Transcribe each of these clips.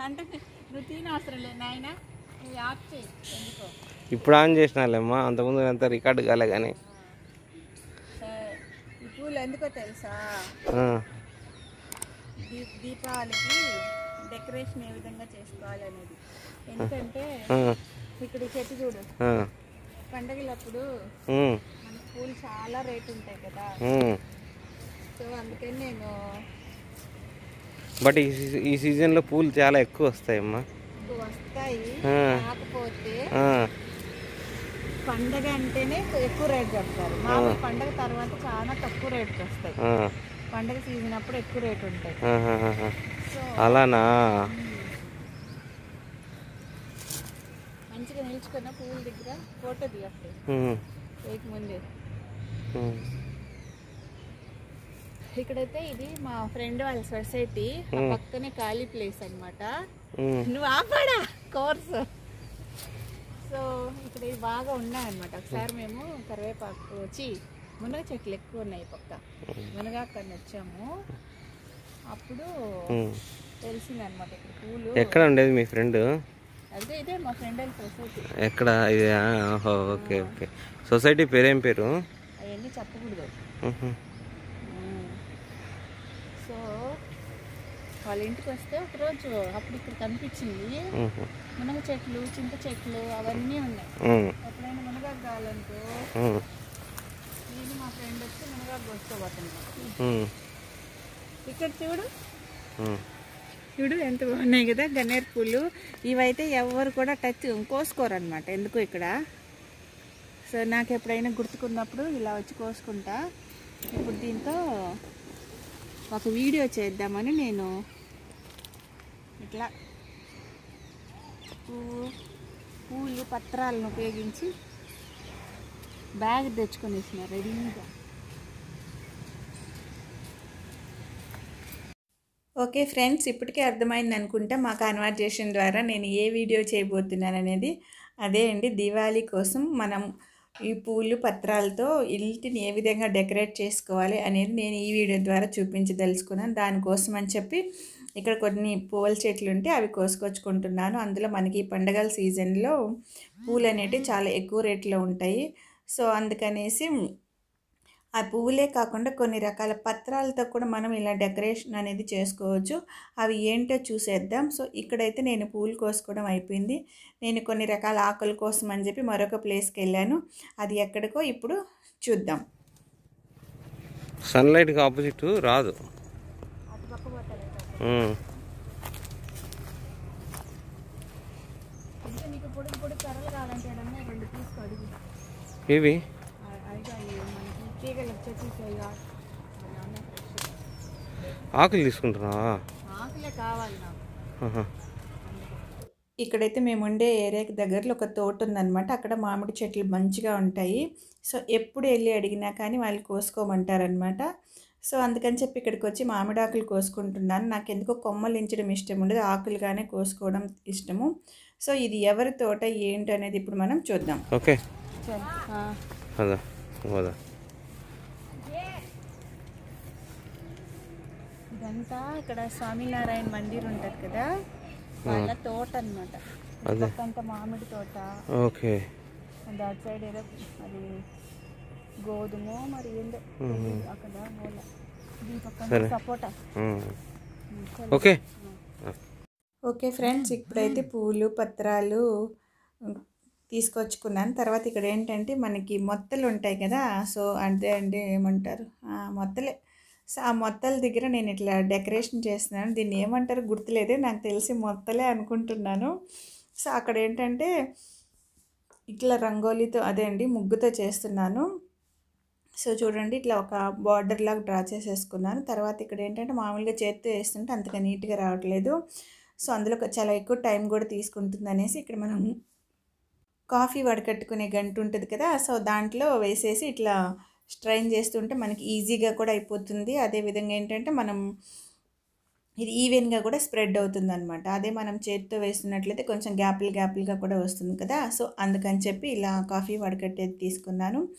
అంటే నువ్వు తిన అవసరం లేదు నాయన నువ్వు ఆఫ్ చేయి ఎందుకో ఇప్పుడు ఆన్ చేసినాలేమ్మా అంతకుముందు అంతా రికార్డు కాలే కానీ సరే. ఈ పూలు ఎందుకో తెలుసా ఆ, దీ దీపావళికి డెకరేషన్ ఏ విధంగా చేసుకోవాలి అనేది ఎందుకంటే ఆ, ఇక్కడ ఈ చెట్టు చూడు ఆ, పండగలప్పుడు ఉమ్, మన పూలు చాలా రేట్ ఉంటాయి కదా ఉమ్. సో అందుకని నేను బట్ ఈ సీ- ఈ సీజన్లో పూలు చాలా ఎక్కువ వస్తాయమ్మా ఇప్పుడు వస్తాయి ఆ. కాకపోతే ఆ, పండగ అంటేనే ఎక్కువ రేట్ చెప్తారు మామూలు పండగ తర్వాత చాలా తక్కువ రేట్కి వస్తాయి ఆ, పండగ సీజన్ అప్పుడు ఎక్కువ రేట్ ఉంటాయి ఆహాహాహా. సో అలానా మంచిగా నిల్చుకున్న పువ్వుల దగ్గర ఫోటో దిగప్పుడు ఉమ్, వేయక ముందే ఉమ్, ఇక్కడైతే ఇది మా ఫ్రెండ్ వాళ్ళ సొసైటీ ఆ పక్కనే ఖాళీ ప్లేస్ అన్నమాట ఉమ్, నువ్వు ఆపాడా కోర్స్ సో ఇక్కడ ఇది బాగా ఉన్నాయన్నమాట ఒకసారి మేము కరివేపాకు వచ్చి మునగ చెట్లు ఎక్కువ ఉన్నాయి పక్క మునగాకని వచ్చాము అప్పుడు ఉమ్. తెలిసిందనమాట ఇక్కడ పూలు ఎక్కడ ఉండేది మీ ఫ్రెండ్ అదే ఇదే మా ఫ్రెండ్ వాళ్ళ సొసైటీ ఎక్కడ ఇది ఆ, ఓహో ఓకే ఓకే సొసైటీ పేరేం పేరు అవన్నీ చెప్పకూడదు ఉహు, సో వాళ్ళ ఇంటికి వస్తే ఒకరోజు అప్పుడు ఇక్కడ కనిపించింది ఉహు, మునగ చెట్లు చింత చెట్లు అవన్నీ ఉన్నాయి ఉమ్, ఎప్పుడైనా మునగాకు కావాలనుకో ఉమ్, నేను మా ఫ్రెండ్ వచ్చి మునగాకు కోసుకోబోతున్నాను ఉమ్, ఇక్కడ చూడు ఉమ్. చూడు ఎంత బాగున్నాయి కదా గన్నేరు పూలు ఇవైతే ఎవరు కూడా టచ్ కోసుకోరు అనమాట ఎందుకు ఇక్కడ సో నాకు ఎప్పుడైనా గుర్తుకున్నప్పుడు ఇలా వచ్చి కోసుకుంటా ఇప్పుడు దీంతో ఒక వీడియో చేద్దామని నేను ఇట్లా పువ్వు పూలు పత్రాలను ఉపయోగించి బ్యాగ్ తెచ్చుకొని ఇచ్చిన రెడీగా ఓకే ఫ్రెండ్స్ ఇప్పటికే అర్థమైంది అనుకుంటా మా కాన్వర్జేషన్ ద్వారా నేను ఏ వీడియో చేయబోతున్నాను అనేది అదే అండి దివాళీ కోసం మనం ఈ పూలు పత్రాలతో ఇంటిని ఏ విధంగా డెకరేట్ చేసుకోవాలి అనేది నేను ఈ వీడియో ద్వారా చూపించదలుచుకున్నాను దానికోసం అని చెప్పి ఇక్కడ కొన్ని పూల చెట్లు ఉంటే అవి కోసుకొచ్చుకుంటున్నాను అందులో మనకి ఈ పండగల సీజన్లో పూలు అనేటివి చాలా ఎక్కువ రేట్లో ఉంటాయి సో అందుకనేసి ఆ పువ్వులే కాకుండా కొన్ని రకాల పత్రాలతో కూడా మనం ఇలా డెకరేషన్ అనేది చేసుకోవచ్చు అవి ఏంటో చూసేద్దాం సో ఇక్కడైతే నేను పూలు కోసుకోవడం అయిపోయింది నేను కొన్ని రకాల ఆకుల కోసం అని చెప్పి మరొక ప్లేస్కి వెళ్ళాను అది ఎక్కడికో ఇప్పుడు చూద్దాం సన్లైట్కి ఆపోజిట్ రాదు అటు పక్క పోతారు ఉమ్, ఇంకా నీకు పొడుగు పొడుగు కర్రలు కావాలంటే ఏడన్నా రెండు తీసుకో అడుగు ఇవి అడిగా మనకి తీగలు చెట్లు ఆకులు తీసుకుంటున్నావా ఆకులే కావాలి నాకు ఆహా. ఇక్కడైతే మేము ఉండే ఏరియాకి దగ్గరలో ఒక తోట ఉందన్నమాట అక్కడ మామిడి చెట్లు మంచిగా ఉంటాయి సో ఎప్పుడు వెళ్ళి అడిగినా కానీ వాళ్ళు కోసుకోమంటారనమాట సో అందుకని చెప్పి ఇక్కడికి వచ్చి మామిడి ఆకులు కోసుకుంటున్నాను నాకు ఎందుకో కొమ్మలు ఇంచడం ఇష్టం ఉండదు ఆకులుగానే కోసుకోవడం ఇష్టము సో ఇది ఎవరి తోట ఏంటి అనేది ఇప్పుడు మనం చూద్దాం ఓకే అదా పోదా ఇదంతా ఇక్కడ స్వామినారాయణ మందిర్ ఉంటుంది కదా వాళ్ళ తోట అనమాట అదే. అంత మామిడి తోట ఓకే అండ్ అటు సైడ్ ఏదో అది గోధుమ మరి ఏందో తెలీదు అక్కడ మూల ఈ పక్కన సపోటా ఉమ్. ఓకే ఓకే ఫ్రెండ్స్ ఇప్పుడైతే పూలు పత్రాలు ఉమ్, తీసుకొచ్చుకున్నాను తర్వాత ఇక్కడ ఏంటంటే మనకి మొత్తలు ఉంటాయి కదా సో అంటే అంటే ఏమంటారు ఆ, మొత్తలే సో ఆ మొత్తల దగ్గర నేను ఇట్లా డెకరేషన్ చేస్తున్నాను దీన్ని ఏమంటారు గుర్తులేదే నాకు తెలిసి మొత్తలే అనుకుంటున్నాను సో అక్కడ ఏంటంటే ఇట్లా రంగోలీతో అదే అండి ముగ్గుతో చేస్తున్నాను సో చూడండి ఇట్లా ఒక బార్డర్ లాగా డ్రా చేసేసుకున్నాను తర్వాత ఇక్కడ ఏంటంటే మామూలుగా చేత్తో వేస్తుంటే అంతగా నీట్గా రావట్లేదు సో అందులో ఒక చాలా ఎక్కువ టైం కూడా తీసుకుంటుంది అనేసి ఇక్కడ మనం కాఫీ వడకట్టుకునే గంట ఉంటుంది కదా సో దాంట్లో వేసేసి ఇట్లా స్ట్రైన్ చేస్తుంటే మనకి ఈజీగా కూడా అయిపోతుంది అదేవిధంగా ఏంటంటే మనం ఇది ఈవెన్గా కూడా స్ప్రెడ్ అవుతుంది అనమాట అదే మనం చేతితో వేస్తున్నట్లయితే కొంచెం గ్యాప్లు గ్యాప్లుగా కూడా వస్తుంది కదా సో అందుకని చెప్పి ఇలా కాఫీ వడకట్టేది తీసుకున్నాను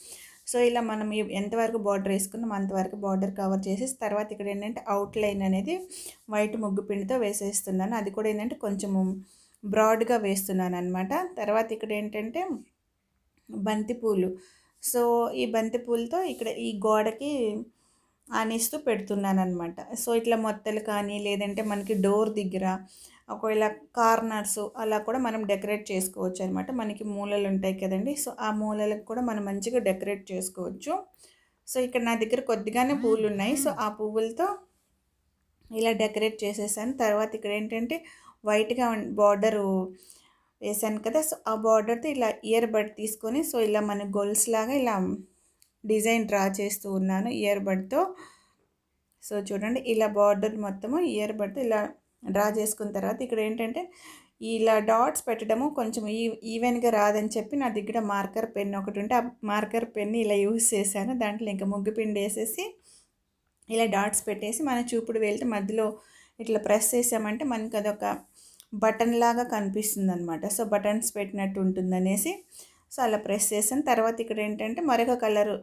సో ఇలా మనం ఈ- ఎంతవరకు బార్డర్ వేసుకున్నాం అంతవరకు బార్డర్ కవర్ చేసేసి తర్వాత ఇక్కడ ఏంటంటే అవుట్ లైన్ అనేది వైట్ ముగ్గు పిండితో వేసేస్తున్నాను అది కూడా ఏంటంటే కొంచెము బ్రాడ్గా వేస్తున్నాను అనమాట తర్వాత ఇక్కడ ఏంటంటే బంతి పూలు సో ఈ బంతి పూలతో ఇక్కడ ఈ గోడకి ఆనిస్తూ పెడుతున్నాను అనమాట సో ఇట్లా మొత్తలు కానీ లేదంటే మనకి డోర్ దగ్గర ఒకవేళ కార్నర్స్ అలా కూడా మనం డెకరేట్ చేసుకోవచ్చు అనమాట మనకి మూలలు ఉంటాయి కదండి సో ఆ మూలలకు కూడా మనం మంచిగా డెకరేట్ చేసుకోవచ్చు సో ఇక్కడ నా దగ్గర కొద్దిగానే పూలు ఉన్నాయి సో ఆ పువ్వులతో ఇలా డెకరేట్ చేసేసాను తర్వాత ఇక్కడ ఏంటంటే వైట్గా బార్డరు వేసాను కదా సో ఆ బార్డర్తో ఇలా ఇయర్ బడ్ తీసుకొని సో ఇలా మన గొల్స్ లాగా ఇలా డిజైన్ డ్రా చేస్తూ ఉన్నాను ఇయర్ బడ్తో సో చూడండి ఇలా బార్డర్ మొత్తము ఇయర్ బడ్తో ఇలా డ్రా చేసుకున్న తర్వాత ఇక్కడ ఏంటంటే ఇలా డాట్స్ పెట్టడము కొంచెం ఈ ఈవెన్గా రాదని చెప్పి నా దగ్గర మార్కర్ పెన్ ఒకటి ఉంటే ఆ మార్కర్ పెన్ ఇలా యూస్ చేశాను దాంట్లో ఇంకా ముగ్గు పిండి వేసేసి ఇలా డాట్స్ పెట్టేసి మన చూపుడు వెళ్తే మధ్యలో ఇట్లా ప్రెస్ చేసామంటే మనకి అదొక బటన్ లాగా కనిపిస్తుంది అనమాట సో బటన్స్ పెట్టినట్టు ఉంటుంది అనేసి సో అలా ప్రెస్ చేసాను తర్వాత ఇక్కడ ఏంటంటే మరొక కలరు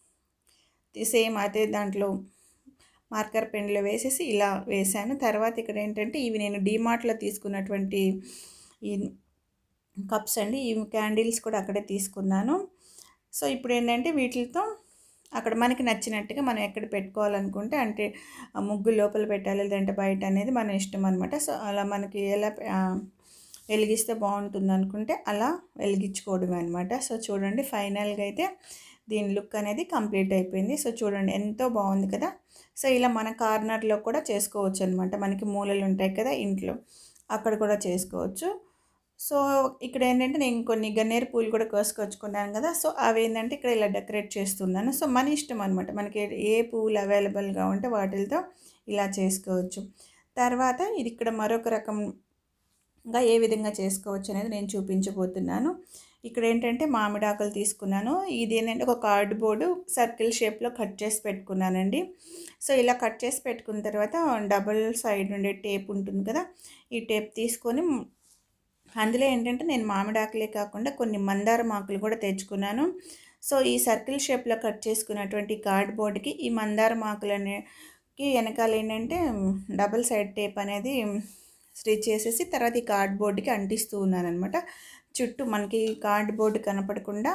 సేమ్ అదే దాంట్లో మార్కర్ పెన్లో వేసేసి ఇలా వేసాను తర్వాత ఇక్కడ ఏంటంటే ఇవి నేను డీమార్ట్లో తీసుకున్నటువంటి ఈ కప్స్ అండి ఈ క్యాండిల్స్ కూడా అక్కడే తీసుకున్నాను సో ఇప్పుడు ఏంటంటే వీటితో అక్కడ మనకి నచ్చినట్టుగా మనం ఎక్కడ పెట్టుకోవాలనుకుంటే అంటే ఆ ముగ్గు లోపల పెట్టాలి లేదంటే బయట అనేది మన ఇష్టం అనమాట సో అలా మనకి ఎలా ఆ, వెలిగిస్తే బాగుంటుంది అనుకుంటే అలా వెలిగించుకోవడమే అనమాట సో చూడండి ఫైనల్గా అయితే దీని లుక్ అనేది కంప్లీట్ అయిపోయింది సో చూడండి ఎంతో బాగుంది కదా సో ఇలా మన కార్నర్లో కూడా చేసుకోవచ్చు అనమాట మనకి మూలలు ఉంటాయి కదా ఇంట్లో అక్కడ కూడా చేసుకోవచ్చు సో ఇక్కడ ఏంటంటే నేను కొన్ని గన్నేరు పూలు కూడా కోసుకొచ్చుకున్నాను కదా సో అవి ఏంటంటే ఇక్కడ ఇలా డెకరేట్ చేస్తున్నాను సో మన ఇష్టం అనమాట మనకి ఏ పువ్వులు అవైలబుల్గా ఉంటే వాటితో ఇలా చేసుకోవచ్చు తర్వాత ఇది ఇక్కడ మరొక రకంగా ఏ విధంగా చేసుకోవచ్చు అనేది నేను చూపించబోతున్నాను ఇక్కడ ఏంటంటే మామిడాకులు తీసుకున్నాను ఇది ఏంటంటే ఒక కార్డ్బోర్డు సర్కిల్ షేప్లో కట్ చేసి పెట్టుకున్నానండి సో ఇలా కట్ చేసి పెట్టుకున్న తర్వాత డబుల్ సైడ్ ఉండే టేప్ ఉంటుంది కదా ఈ టేప్ తీసుకొని అందులో ఏంటంటే నేను మామిడాకులే కాకుండా కొన్ని మందారం ఆకులు కూడా తెచ్చుకున్నాను సో ఈ సర్కిల్ షేప్లో కట్ చేసుకున్నటువంటి కార్డ్బోర్డ్కి ఈ మందారం ఆకులకి వెనకాల ఏంటంటే డబుల్ సైడ్ టేప్ అనేది స్టిచ్ చేసేసి తర్వాత ఈ కార్డ్బోర్డ్కి అంటిస్తూ ఉన్నాను అనమాట చుట్టూ మనకి కార్డ్బోర్డ్ కనపడకుండా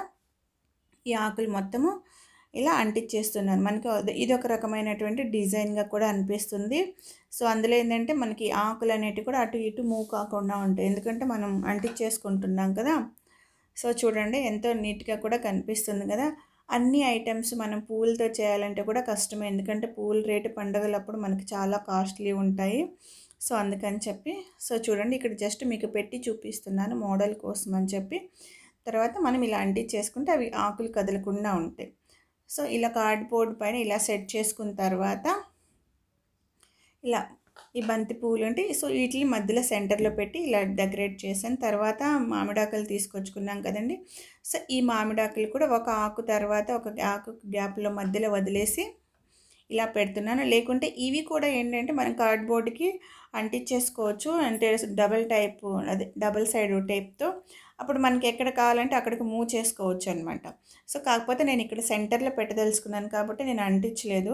ఈ ఆకులు మొత్తము ఇలా అంటించేస్తున్నాను మనకి అది- ఇది ఒక రకమైనటువంటి డిజైన్గా కూడా అనిపిస్తుంది సో అందులో ఏంటంటే మనకి ఆకులు అనేటివి కూడా అటు ఇటు మూవ్ కాకుండా ఉంటాయి ఎందుకంటే మనం అంటించేసుకుంటున్నాం కదా సో చూడండి ఎంతో నీట్గా కూడా కనిపిస్తుంది కదా అన్ని ఐటమ్స్ మనం పూలతో చేయాలంటే కూడా కష్టమే ఎందుకంటే పూల రేటు పండుగలప్పుడు మనకి చాలా కాస్ట్లీ ఉంటాయి సో అందుకని చెప్పి సో చూడండి ఇక్కడ జస్ట్ మీకు పెట్టి చూపిస్తున్నాను మోడల్ కోసం అని చెప్పి తర్వాత మనం ఇలా అంటించేసుకుంటే అవి ఆకులు కదలకుండా ఉంటాయి సో ఇలా కార్డ్బోర్డ్ పైన ఇలా సెట్ చేసుకున్న తర్వాత ఇలా ఈ బంతి పువ్వులు అంటే సో వీటిని మధ్యలో సెంటర్లో పెట్టి ఇలా డెకరేట్ చేశాను తర్వాత మామిడాకులు తీసుకొచ్చుకున్నాం కదండి సో ఈ మామిడాకులు కూడా ఒక ఆకు తర్వాత ఒక ఆకు గ్యాప్లో మధ్యలో వదిలేసి ఇలా పెడుతున్నాను లేకుంటే ఇవి కూడా ఏంటంటే మనం కార్డ్బోర్డ్కి అంటించేసుకోవచ్చు అంటే డబల్ టైప్ అదే డబల్ సైడ్ టేప్తో అప్పుడు మనకి ఎక్కడ కావాలంటే అక్కడికి మూవ్ చేసుకోవచ్చు అనమాట సో కాకపోతే నేను ఇక్కడ సెంటర్లో పెట్టదలుచుకున్నాను కాబట్టి నేను అంటించలేదు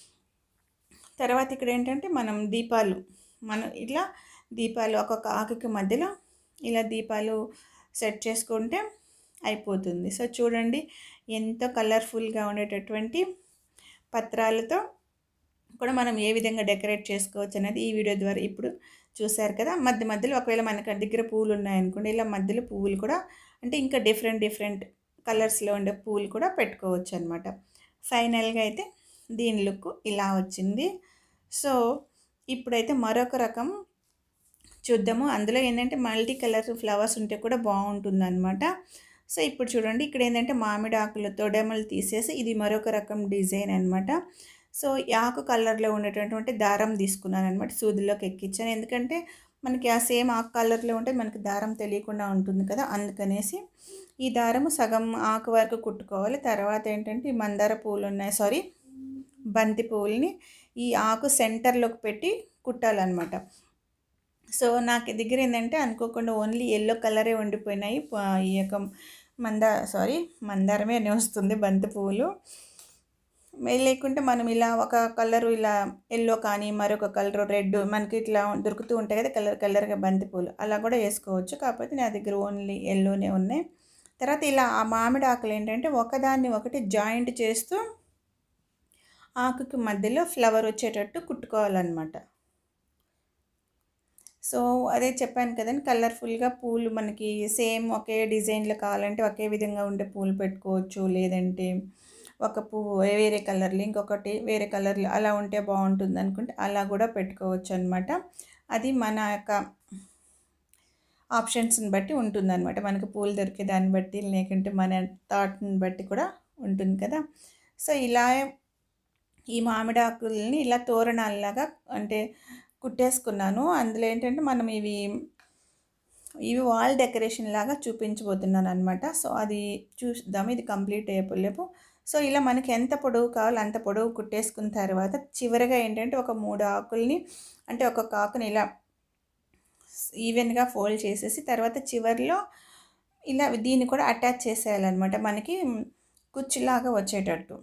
తర్వాత ఇక్కడ ఏంటంటే మనం దీపాలు మనం ఇట్లా దీపాలు ఒక్కొక్క ఆకుకి మధ్యలో ఇలా దీపాలు సెట్ చేసుకుంటే అయిపోతుంది సో చూడండి ఎంతో కలర్ఫుల్గా ఉండేటటువంటి పత్రాలతో కూడా మనం ఏ విధంగా డెకరేట్ చేసుకోవచ్చు అనేది ఈ వీడియో ద్వారా ఇప్పుడు చూశారు కదా మధ్య మధ్యలో ఒకవేళ మనకి దగ్గర పువ్వులు ఉన్నాయనుకోండి ఇలా మధ్యలో పువ్వులు కూడా అంటే ఇంకా డిఫరెంట్ డిఫరెంట్ కలర్స్లో ఉండే పువ్వులు కూడా పెట్టుకోవచ్చు అనమాట ఫైనల్గా అయితే దీని లుక్ ఇలా వచ్చింది సో ఇప్పుడైతే మరొక రకం చూద్దాము అందులో ఏంటంటే మల్టీ కలర్ ఫ్లవర్స్ ఉంటే కూడా బాగుంటుంది అనమాట సో ఇప్పుడు చూడండి ఇక్కడ ఏంటంటే మామిడి ఆకులు తొడెమలు తీసేసి ఇది మరొక రకం డిజైన్ అనమాట సో ఈ ఆకు కలర్లో ఉండేటటువంటి దారం తీసుకున్నాను అనమాట సూదిలోకి ఎక్కించాను ఎందుకంటే మనకి ఆ సేమ్ ఆకు కలర్లో ఉంటే మనకి దారం తెలియకుండా ఉంటుంది కదా అందుకనేసి ఈ దారము సగం ఆకు వరకు కుట్టుకోవాలి తర్వాత ఏంటంటే ఈ మందార పువ్వులు ఉన్నాయి సారీ బంతి పువ్వుల్ని ఈ ఆకు సెంటర్లోకి పెట్టి కుట్టాలన్నమాట సో నాకు దగ్గర ఏంటంటే అనుకోకుండా ఓన్లీ ఎల్లో కలరే ఉండిపోయినాయి ప- ఈ యొక్క మందా సారీ మందారమే అని వస్తుంది బంతి పువ్వులు మే- లేకుంటే మనం ఇలా ఒక కలరు ఇలా ఎల్లో కానీ మరొక కలర్ రెడ్ మనకి ఇట్లా దొరుకుతూ ఉంటాయి కదా కలర్ కలర్గా బంతి పూలు అలా కూడా వేసుకోవచ్చు కాకపోతే నా దగ్గర ఓన్లీ ఎల్లోనే ఉన్నాయి తర్వాత ఇలా ఆ మామిడి ఆకులు ఏంటంటే ఒకదాన్ని ఒకటి జాయింట్ చేస్తూ ఆకుకి మధ్యలో ఫ్లవర్ వచ్చేటట్టు కుట్టుకోవాలన్నమాట సో అదే చెప్పాను కదండి కలర్ఫుల్గా పూలు మనకి సేమ్ ఒకే డిజైన్లో కావాలంటే ఒకే విధంగా ఉండే పూలు పెట్టుకోవచ్చు లేదంటే ఒక పువ్వు వేరే కలర్లు ఇంకొకటి వేరే కలర్లు అలా ఉంటే బాగుంటుంది అనుకుంటే అలా కూడా పెట్టుకోవచ్చు అనమాట అది మన యొక్క ఆప్షన్స్ని బట్టి ఉంటుందన్నమాట మనకు పూలు దొరికే దాన్ని బట్టి లేకుంటే మన థాట్ని బట్టి కూడా ఉంటుంది కదా సో ఇలా ఈ మామిడి ఆకుల్ని ఇలా తోరణాలలాగా అంటే కుట్టేసుకున్నాను అందులో ఏంటంటే మనం ఇవి ఇవి వాల్ డెకరేషన్ లాగా చూపించబోతున్నాను అనమాట సో అది చూద్దాం ఇది కంప్లీట్ అయిపోలేపు సో ఇలా మనకి ఎంత పొడవు కావాలో అంత పొడవు కుట్టేసుకున్న తర్వాత చివరిగా ఏంటంటే ఒక మూడు ఆకుల్ని అంటే ఒక్కొక్క ఆకుని ఇలా ఈవెన్గా ఫోల్డ్ చేసేసి తర్వాత చివరిలో ఇలా దీన్ని కూడా అటాచ్ చేసేయాలన్నమాట మనకి కుచ్చులాగా వచ్చేటట్టు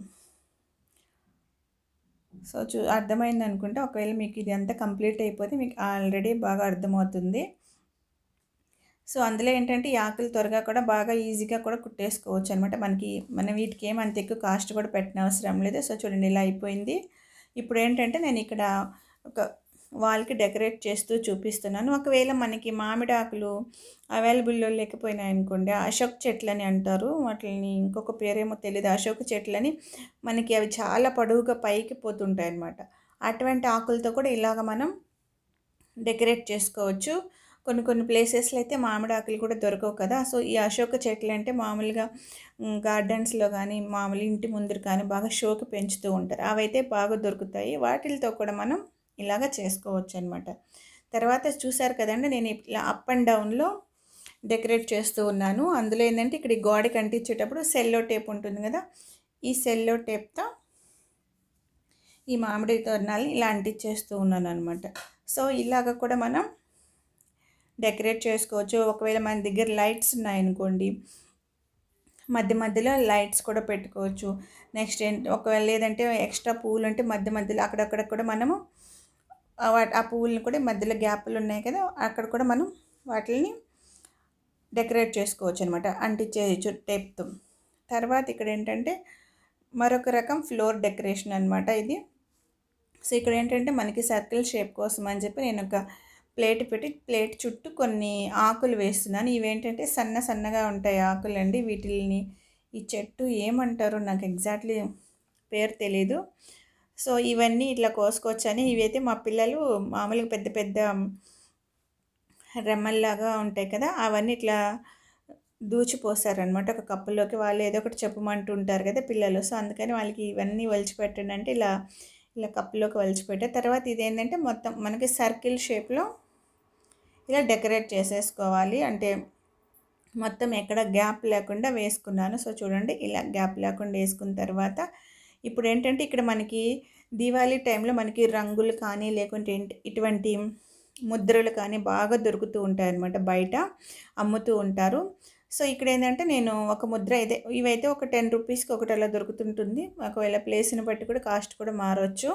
సో చూ అర్థమైంది అనుకుంటే ఒకవేళ మీకు ఇది అంతా కంప్లీట్ అయిపోతే మీకు ఆల్రెడీ బాగా అర్థమవుతుంది సో అందులో ఏంటంటే ఈ ఆకులు త్వరగా కూడా బాగా ఈజీగా కూడా కుట్టేసుకోవచ్చు అనమాట మనకి మన వీటికి ఏం అంత ఎక్కువ కాస్ట్ కూడా పెట్టిన అవసరం లేదు సో చూడండి ఇలా అయిపోయింది ఇప్పుడు ఏంటంటే నేను ఇక్కడ ఒక వాల్కి డెకరేట్ చేస్తూ చూపిస్తున్నాను ఒకవేళ మనకి మామిడి ఆకులు అవైలబుల్లో లేకపోయినాయి అనుకోండి అశోక్ చెట్లని అంటారు వాటిని ఇంకొక పేరేమో తెలియదు అశోక్ చెట్లని మనకి అవి చాలా పొడవుగా పైకి పోతుంటాయి అన్నమాట అటువంటి ఆకులతో కూడా ఇలాగ మనం డెకరేట్ చేసుకోవచ్చు కొన్ని కొన్ని ప్లేసెస్లో అయితే మామిడి ఆకులు కూడా దొరకవు కదా సో ఈ అశోక చెట్లు అంటే మామూలుగా గార్డెన్స్లో కానీ మామూలు ఇంటి ముందర కానీ బాగా షోకి పెంచుతూ ఉంటారు అవైతే బాగా దొరుకుతాయి వాటితో కూడా మనం ఇలాగ చేసుకోవచ్చు అనమాట తర్వాత చూసారు కదండి నేను ఇలా అప్ అండ్ డౌన్లో డెకరేట్ చేస్తూ ఉన్నాను అందులో ఏంటంటే ఇక్కడ ఈ గోడకి అంటించేటప్పుడు సెల్లో టేప్ ఉంటుంది కదా ఈ సెల్లో టేప్తో ఈ మామిడి తోరణాలు ఇలా అంటించేస్తూ ఉన్నాను అనమాట సో ఇలాగ కూడా మనం డెకరేట్ చేసుకోవచ్చు ఒకవేళ మన దగ్గర లైట్స్ ఉన్నాయనుకోండి మధ్య మధ్యలో లైట్స్ కూడా పెట్టుకోవచ్చు నెక్స్ట్ ఏంటి ఒకవేళ లేదంటే ఎక్స్ట్రా పువ్వులు ఉంటే మధ్య మధ్యలో అక్కడక్కడ కూడా మనము ఆ వా- ఆ పువ్వులను కూడా మధ్యలో గ్యాప్లు ఉన్నాయి కదా అక్కడ కూడా మనం వాటిని డెకరేట్ చేసుకోవచ్చు అనమాట అంటించేయచ్చు టేప్తో తర్వాత ఇక్కడ ఏంటంటే మరొక రకం ఫ్లోర్ డెకరేషన్ అనమాట ఇది సో ఇక్కడ ఏంటంటే మనకి సర్కిల్ షేప్ కోసం అని చెప్పి నేను ఒక ప్లేట్ పెట్టి ప్లేట్ చుట్టూ కొన్ని ఆకులు వేస్తున్నాను ఇవేంటంటే సన్న సన్నగా ఉంటాయి ఆకులు అండి వీటిని ఈ చెట్టు ఏమంటారో నాకు ఎగ్జాక్ట్లీ పేరు తెలీదు సో ఇవన్నీ ఇట్లా కోసుకోవచ్చని ఇవైతే మా పిల్లలు మామూలుగా పెద్ద పెద్ద రెమ్మల్లాగా ఉంటాయి కదా అవన్నీ ఇట్లా దూచిపోసారనమాట ఒక కప్పులోకి వాళ్ళు ఏదో ఒకటి చెప్పమంటూ ఉంటారు కదా పిల్లలు సో అందుకని వాళ్ళకి ఇవన్నీ వలిచిపెట్టండి అంటే ఇలా ఇలా కప్పులోకి వలిచిపెట్టే తర్వాత ఇదేంటంటే మొత్తం మనకి సర్కిల్ షేప్లో ఇలా డెకరేట్ చేసేసుకోవాలి అంటే మొత్తం ఎక్కడ గ్యాప్ లేకుండా వేసుకున్నాను సో చూడండి ఇలా గ్యాప్ లేకుండా వేసుకున్న తర్వాత ఇప్పుడు ఏంటంటే ఇక్కడ మనకి దీవాళీ టైంలో మనకి రంగులు కానీ లేకుంటే ఏంటి- ఇటువంటి ముద్రలు కానీ బాగా దొరుకుతూ ఉంటాయి అన్నమాట బయట అమ్ముతూ ఉంటారు సో ఇక్కడ ఏంటంటే నేను ఒక ముద్ర అయితే ఇవైతే ఒక టెన్ రూపీస్కి ఒకటి అలా దొరుకుతుంటుంది ఒకవేళ ప్లేస్ని బట్టి కూడా కాస్ట్ కూడా మారవచ్చు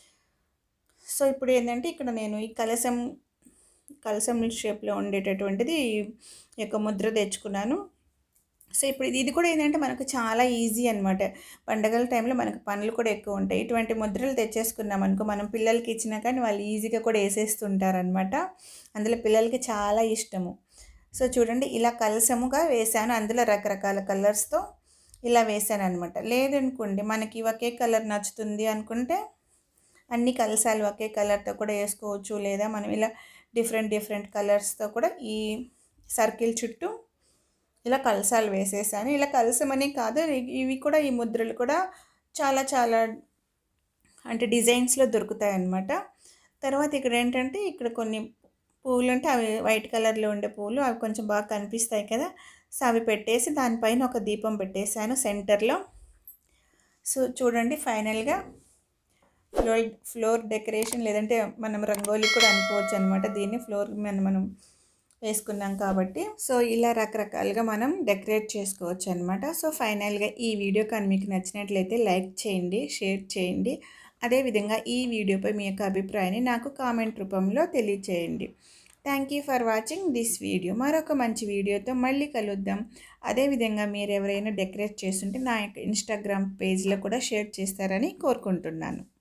సో ఇప్పుడు ఏంటంటే ఇక్కడ నేను ఈ కలశం కలశం షేప్లో ఉండేటటువంటిది ఈ యొక్క ముద్ర తెచ్చుకున్నాను సో ఇప్పుడు ఇది- ఇది కూడా ఏంటంటే మనకు చాలా ఈజీ అనమాట పండగల టైంలో మనకు పనులు కూడా ఎక్కువ ఉంటాయి ఇటువంటి ముద్రలు తెచ్చేసుకున్నాం అనుకో మనం పిల్లలకి ఇచ్చినా కానీ వాళ్ళు ఈజీగా కూడా వేసేస్తుంటారనమాట అందులో పిల్లలకి చాలా ఇష్టము సో చూడండి ఇలా కలసముగా వేసాను అందులో రకరకాల కలర్స్తో ఇలా వేసాను అనమాట లేదనుకోండి మనకి ఒకే కలర్ నచ్చుతుంది అనుకుంటే అన్ని కలసాలు ఒకే కలర్తో కూడా వేసుకోవచ్చు లేదా మనం ఇలా డిఫరెంట్ డిఫరెంట్ కలర్స్తో కూడా ఈ సర్కిల్ చుట్టూ ఇలా కలసాలు వేసేసాను ఇలా కలసమని కాదు ఇ- ఇవి కూడా ఈ ముద్రలు కూడా చాలా చాలా అంటే డిజైన్స్లో దొరుకుతాయి అన్నమాట తర్వాత ఇక్కడ ఏంటంటే ఇక్కడ కొన్ని పువ్వులు ఉంటే అవి వైట్ కలర్లో ఉండే పువ్వులు అవి కొంచెం బాగా కనిపిస్తాయి కదా సో అవి పెట్టేసి దానిపైన ఒక దీపం పెట్టేశాను సెంటర్లో సో చూడండి ఫైనల్గా ఫ్లోర్ ఫ్లోర్ డెకరేషన్ లేదంటే మనం రంగోలీ కూడా అనుకోవచ్చు అనమాట దీన్ని ఫ్లోర్ మీద మనం వేసుకున్నాం కాబట్టి సో ఇలా రకరకాలుగా మనం డెకరేట్ చేసుకోవచ్చు అనమాట సో ఫైనల్గా ఈ వీడియో కానీ మీకు నచ్చినట్లయితే లైక్ చేయండి షేర్ చేయండి అదేవిధంగా ఈ వీడియోపై మీ యొక్క అభిప్రాయాన్ని నాకు కామెంట్ రూపంలో తెలియచేయండి thank you for watching this video మరొక మంచి వీడియోతో మళ్ళీ కలుద్దాం అదేవిధంగా మీరు ఎవరైనా డెకరేట్ చేస్తుంటే నా యొక్క ఇన్స్టాగ్రామ్ పేజ్లో కూడా షేర్ చేస్తారని కోరుకుంటున్నాను